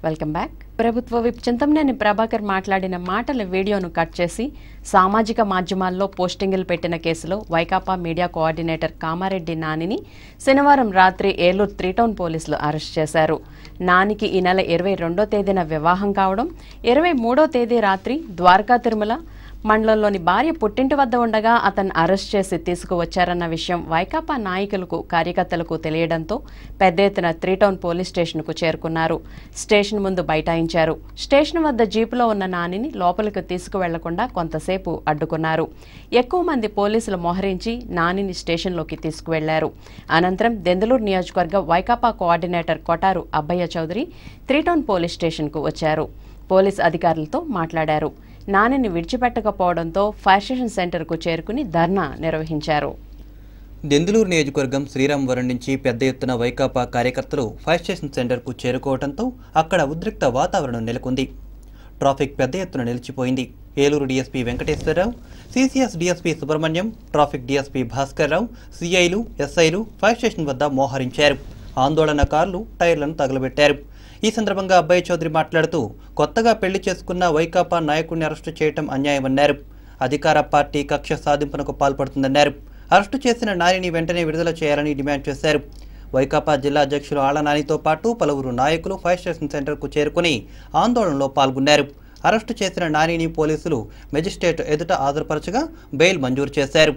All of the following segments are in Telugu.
వెల్కమ్ బ్యాక్ ప్రభుత్వ విప్ చింతమనేని ప్రభాకర్ మాట్లాడిన మాటల వీడియోను కట్ చేసి సామాజిక మాధ్యమాల్లో పోస్టింగులు పెట్టిన కేసులో వైకాపా మీడియా కోఆర్డినేటర్ కామారెడ్డి నానిని శనివారం రాత్రి ఏలూరు త్రీటౌన్ పోలీసులు అరెస్ట్ చేశారు నానికి ఈ నెల ఇరవై రెండో తేదీన వివాహం కావడం ఇరవై మూడో తేదీ రాత్రి ద్వారకా తిరుమల మండలంలోని భార్య పుట్టింటి వద్ద ఉండగా అతన్ని అరెస్ట్ చేసి తీసుకువచ్చారన్న విషయం వైకాపా నాయకులకు కార్యకర్తలకు తెలియడంతో పెద్ద ఎత్తున త్రీటౌన్ పోలీస్ స్టేషన్కు చేరుకున్నారు స్టేషన్ ముందు బైఠాయించారు స్టేషన్ వద్ద జీపులో ఉన్న నానిని లోపలికి తీసుకువెళ్లకుండా కొంతసేపు అడ్డుకున్నారు ఎక్కువ మంది పోలీసులు మోహరించి నానిని స్టేషన్లోకి తీసుకువెళ్లారు అనంతరం దెందులూరు నియోజకవర్గ Vaikapa coordinator Kotaru Abbayya Chowdary three town police స్టేషన్కు వచ్చారు పోలీస్ అధికారులతో మాట్లాడారు నానిని విడిచిపెట్టకపోవడంతో ఫైర్ స్టేషన్ సెంటర్కు చేరుకుని ధర్నా నిర్వహించారు దెందులూరు నియోజకవర్గం శ్రీరామవరం నుంచి పెద్ద ఎత్తున వైకాపా కార్యకర్తలు ఫైర్ స్టేషన్ సెంటర్కు చేరుకోవడంతో అక్కడ ఉద్రిక్త వాతావరణం నెలకొంది ట్రాఫిక్ పెద్ద ఎత్తున నిలిచిపోయింది Eluru DSP Venkateswararao CCS DSP Subrahmanyam traffic DSP Bhaskarrao సిఐలు ఎస్ఐలు ఫైర్ స్టేషన్ వద్ద మోహరించారు ఆందోళనకారులు టైర్లను తగలబెట్టారు ఈ సందర్భంగా అబ్బాయి చౌదరి మాట్లాడుతూ కొత్తగా పెళ్లి చేసుకున్న వైకాపా నాయకుడిని అరెస్టు చేయటం అన్యాయమన్నారు అధికార పార్టీ కక్ష సాధింపునకు పాల్పడుతుందన్నారు అరెస్టు చేసిన నానిని వెంటనే విడుదల చేయాలని డిమాండ్ చేశారు వైకాపా జిల్లా అధ్యక్షులు ఆళ్ల నానితో పాటు పలువురు నాయకులు ఫైర్ స్టేషన్ సెంటర్కు చేరుకుని ఆందోళనలో పాల్గొన్నారు అరెస్టు చేసిన నానిని పోలీసులు మెజిస్ట్రేట్ ఎదుట హాజరుపరచగా బెయిల్ మంజూరు చేశారు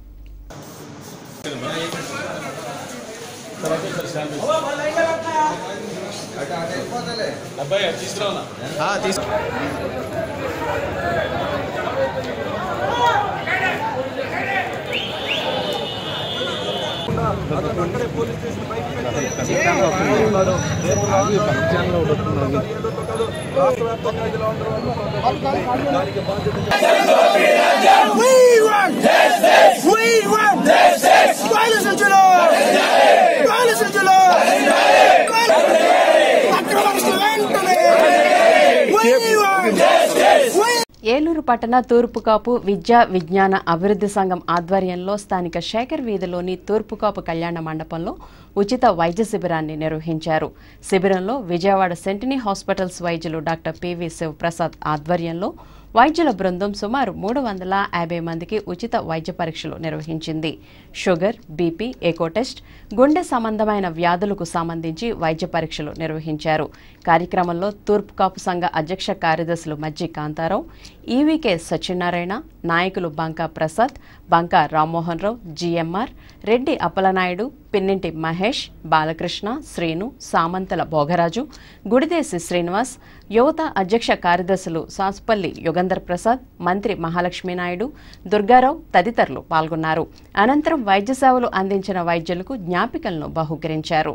We want justice. We want justice. Violence and justice. Violence and justice. అక్రమస్తులు వెంటనే. We want justice. We Eluru పట్టణ తూర్పుకాపు విద్యా విజ్ఞాన అభివృద్ధి సంఘం ఆధ్వర్యంలో స్థానిక శేఖర్ వీధిలోని తూర్పుకాపు కళ్యాణ మండపంలో ఉచిత వైద్య శిబిరాన్ని నిర్వహించారు శిబిరంలో విజయవాడ సెంటినీ హాస్పిటల్స్ వైద్యులు డాక్టర్ పివి శివప్రసాద్ ఆధ్వర్యంలో వైద్యుల బృందం సుమారు మూడు వందల యాభై మందికి ఉచిత వైద్య పరీక్షలు నిర్వహించింది షుగర్ బీపీ ఎకో టెస్ట్ గుండె సంబంధమైన వ్యాధులకు సంబంధించి వైద్య పరీక్షలు నిర్వహించారు కార్యక్రమంలో తూర్పు కాపు సంఘ అధ్యక్ష కార్యదర్శులు మజ్జి కాంతారావు ఈవీకే సత్యనారాయణ నాయకులు బంకా ప్రసాద్ బంకా రామ్మోహన్ రావు జిఎంఆర్ రెడ్డి అప్పలనాయుడు పిన్నింటి మహేష్ బాలకృష్ణ శ్రీను సామంతల భోగరాజు గుడిదేశి శ్రీనివాస్ యువత అధ్యక్ష కార్యదర్శులు సాసుపల్లి యుగంధర్ ప్రసాద్ మంత్రి మహాలక్ష్మీ నాయుడు దుర్గారావు తదితరులు పాల్గొన్నారు అనంతరం వైద్య సేవలు అందించిన వైద్యులకు జ్ఞాపికలను బహుకరించారు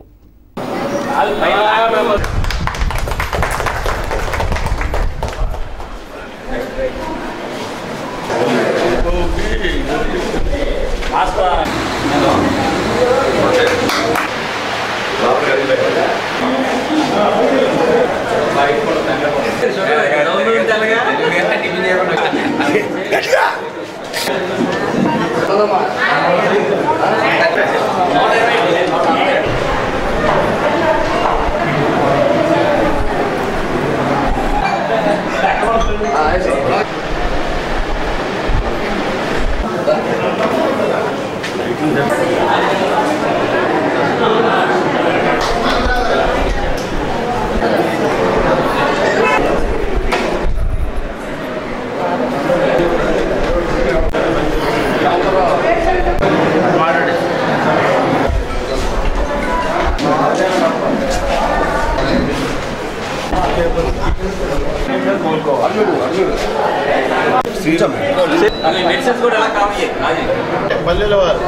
పల్లెల వారు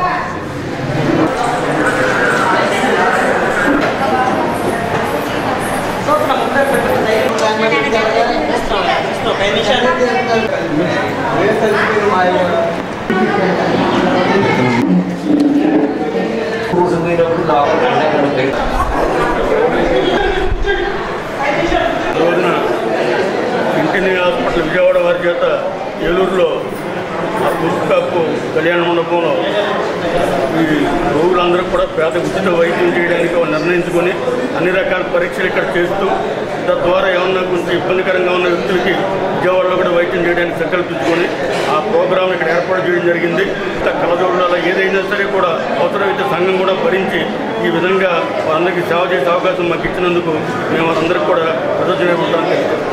రోజున ఇంటిని హాస్పిటల్ విజయవాడ వారి చేత ఏలూరులో ఆ పుస్తకపు కళ్యాణ మండపంలో ఈ రోగులందరూ కూడా పేద ఉచిత వైద్యం చేయడానికి వాళ్ళు నిర్ణయించుకొని అన్ని రకాల పరీక్షలు ఇక్కడ చేస్తూ తద్వారా ఏమన్నా కొంచెం ఇబ్బందికరంగా ఉన్న వ్యక్తులకి విజయవాడలో కూడా వైద్యం చేయడానికి సంకల్పించుకొని ఆ ప్రోగ్రాం ఇక్కడ ఏర్పాటు చేయడం జరిగింది ఇంత కలజోడాల ఏదైనా సరే కూడా అవసరమైతే సంఘం కూడా భరించి ఈ విధంగా వారందరికీ సేవ చేసే అవకాశం మాకు ఇచ్చినందుకు మేము వారందరికీ కూడా కృతజ్ఞత ఉంటాను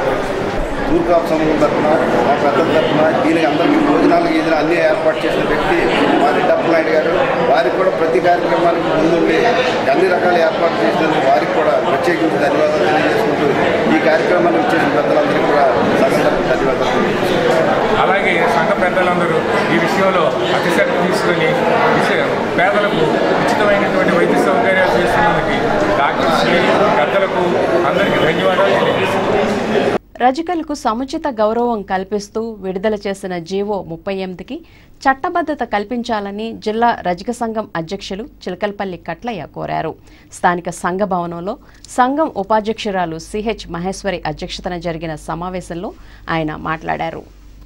తూర్పు సమూహం తరఫున మా పెద్దల తరఫున దీనికి అందరికీ భోజనాలు గీజనాలు అన్నీ ఏర్పాటు చేసిన వ్యక్తి మా రెడ్డప్ప నాయుడు గారు వారికి కూడా ప్రతి కార్యక్రమానికి ముందుండి అన్ని రకాల ఏర్పాటు చేసినందుకు వారికి కూడా ప్రత్యేకించి ధన్యవాదాలు తెలియజేసుకుంటూ ఈ కార్యక్రమాన్ని చేసిన పెద్దలందరికీ కూడా సంఘ తరఫున ధన్యవాదాలు తెలియజేసుకుంటున్నాను. అలాగే సంఘ పెద్దలందరూ ఈ విషయంలో అతిశక్తి తీసుకుని విషయ- పేదలకు ఉచితమైనటువంటి వైద్య సౌకర్యాలు చేస్తున్నందుకు డాక్టర్స్కి పెద్దలకు అందరికీ ధన్యవాదాలు తెలియజేస్తున్నాను రజకులకు సముచిత గౌరవం కల్పిస్తూ విడుదల చేసిన జీవో ముప్పై ఎనిమిదికి చట్టబద్ధత కల్పించాలని జిల్లా రజక సంఘం అధ్యక్షులు చిలకల్పల్లి కట్లయ్య కోరారు స్థానిక సంఘ భవనంలో సంఘం ఉపాధ్యక్షురాలు సిహెచ్ మహేశ్వరి అధ్యక్షతన జరిగిన సమావేశంలో ఆయన మాట్లాడారు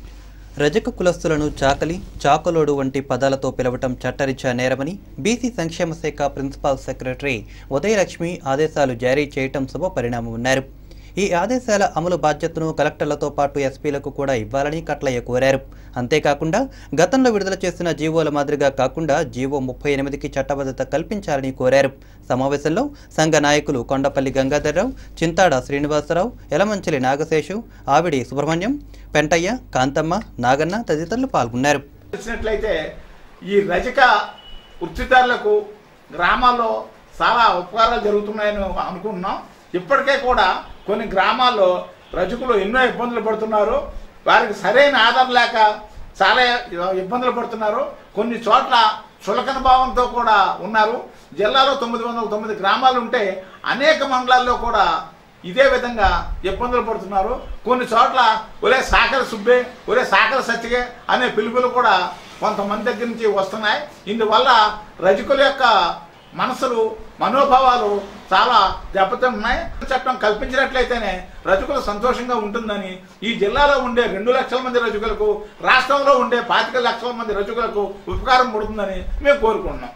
రజక కులస్తులను చాకలి చాకలోడు వంటి పదాలతో పిలవటం చట్టరీత్యా నేరమని బీసీ సంక్షేమ శాఖ ప్రిన్సిపాల్ సెక్రటరీ ఉదయలక్ష్మి ఆదేశాలు జారీ చేయటం శుభ పరిణామమన్నారు ఈ ఆదేశాల అమలు బాధ్యతను కలెక్టర్లతో పాటు ఎస్పీలకు కూడా ఇవ్వాలని కట్లయ్య కోరారు అంతేకాకుండా గతంలో విడుదల చేసిన జీవోల మాదిరిగా కాకుండా జీవో ముప్పై ఎనిమిదికి చట్టబద్ధత కల్పించాలని కోరారు సమావేశంలో సంఘ నాయకులు కొండపల్లి గంగాధర్రావు చింతాడ శ్రీనివాసరావు ఎలమంచిలి నాగశేషు ఆవిడి సుబ్రహ్మణ్యం పెంటయ్య కాంతమ్మ నాగన్న తదితరులు పాల్గొన్నారు చూసినట్లయితే ఈ రజక వృత్తిదారులకు గ్రామాల్లో చాలా ఉపకారాలు జరుగుతున్నాయని అనుకుంటున్నాం ఇప్పటికే కూడా కొన్ని గ్రామాల్లో రజకులు ఎన్నో ఇబ్బందులు పడుతున్నారు వారికి సరైన ఆధారం లేక చాలా ఇబ్బందులు పడుతున్నారు కొన్ని చోట్ల చులకన భావంతో కూడా ఉన్నారు జిల్లాలో తొమ్మిది వందల తొమ్మిది గ్రామాలు ఉంటే అనేక మండలాల్లో కూడా ఇదే విధంగా ఇబ్బందులు పడుతున్నారు కొన్ని చోట్ల ఒరే సాకర సుబ్బే ఒరే సాకర సత్యగే అనే పిలుపులు కూడా కొంతమంది దగ్గర నుంచి వస్తున్నాయి ఇందువల్ల రజకుల యొక్క మనసులు మనోభావాలు చాలా దెబ్బతిన్నాయి చట్టం కల్పించినట్లయితేనే రజకులు సంతోషంగా ఉంటుందని ఈ జిల్లాలో ఉండే రెండు లక్షల మంది రజకులకు రాష్ట్రంలో ఉండే పాతిక లక్షల మంది రజకులకు ఉపకారం పడుతుందని మేము కోరుకుంటున్నాం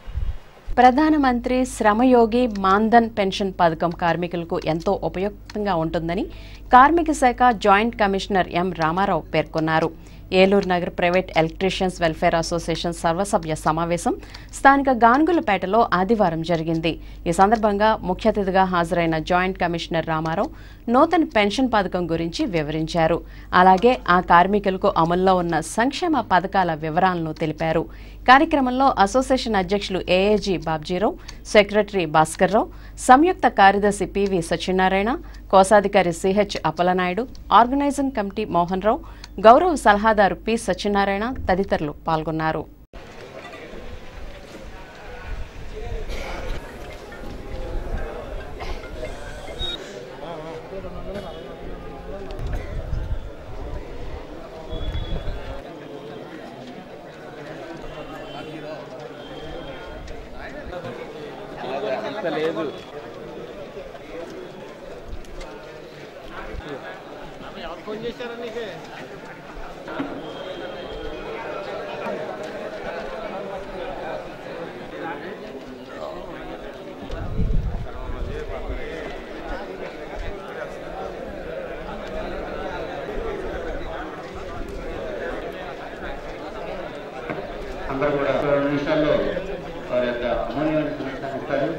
ప్రధానమంత్రి శ్రమయోగి మాన్ధన్ పెన్షన్ పథకం కార్మికులకు ఎంతో ఉపయుక్తంగా ఉంటుందని కార్మిక శాఖ జాయింట్ కమిషనర్ ఎం రామారావు పేర్కొన్నారు Eluru Nagar private electricians welfare association సర్వసభ్య సమావేశం స్థానిక గాన్గులపేటలో ఆదివారం జరిగింది ఈ సందర్భంగా ముఖ్య అతిథిగా హాజరైన జాయింట్ కమిషనర్ రామారావు నూతన పెన్షన్ పథకం గురించి వివరించారు అలాగే ఆ కార్మికులకు అమల్లో ఉన్న సంక్షేమ పథకాల వివరాలను తెలిపారు కార్యక్రమంలో అసోసియేషన్ అధ్యక్షులు ఏఏజీ బాబ్జీరావు సెక్రటరీ భాస్కర్రావు సంయుక్త కార్యదర్శి పివి సత్యనారాయణ కోశాధికారి సిహెచ్ అప్పలనాయుడు ఆర్గనైజింగ్ కమిటీ మోహన్ రావు గౌరవ సలహాదారు పి సత్యనారాయణ తదితరులు పాల్గొన్నారు అందరూ కూడా రెండు నిమిషాల్లో వారి యొక్క అమూల్యమైన సందేశాన్ని ఇస్తారు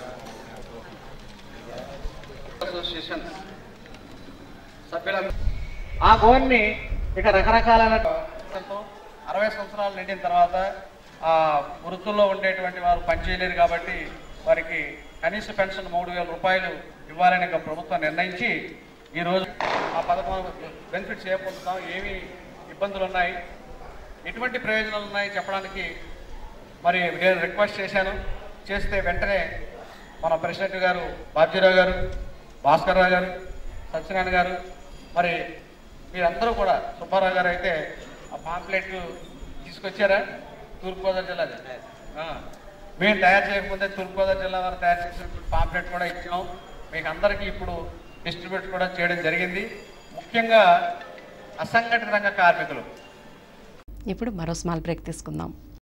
అసోసియేషన్ సభ్యులందరూ ఆ గోన్ని ఇక రకరకాలైన అరవై సంవత్సరాలు నిండిన తర్వాత ఆ వృత్తుల్లో ఉండేటువంటి వారు పనిచేయలేరు కాబట్టి వారికి కనీస పెన్షన్ మూడు వేల రూపాయలు ఇవ్వాలని ఒక ప్రభుత్వం నిర్ణయించి ఈరోజు ఆ పథకం బెనిఫిట్స్ ఏ పొందుతాం ఏమి ఇబ్బందులు ఉన్నాయి ఎటువంటి ప్రయోజనాలు ఉన్నాయి చెప్పడానికి మరి నేను రిక్వెస్ట్ చేశాను చేస్తే వెంటనే మన ప్రెసిడెంట్ గారు బాబ్జీరావు గారు భాస్కర్ రావు గారు సత్యనారాయణ గారు మరి మీరందరూ కూడా సుబ్బారావు గారు అయితే ఆ పాంప్లెట్ తీసుకొచ్చారా తూర్పుగోదావరి జిల్లా ఆ. మేము తయారు చేయకపోతే తూర్పుగోదావరి జిల్లా వారు తయారు చేసిన పాంప్లెట్ కూడా ఇచ్చాం మీకు అందరికీ ఇప్పుడు డిస్ట్రిబ్యూట్ కూడా చేయడం జరిగింది ముఖ్యంగా అసంఘటిత రంగ కార్మికులు ఇప్పుడు మరో స్మాల్ బ్రేక్ తీసుకుందాం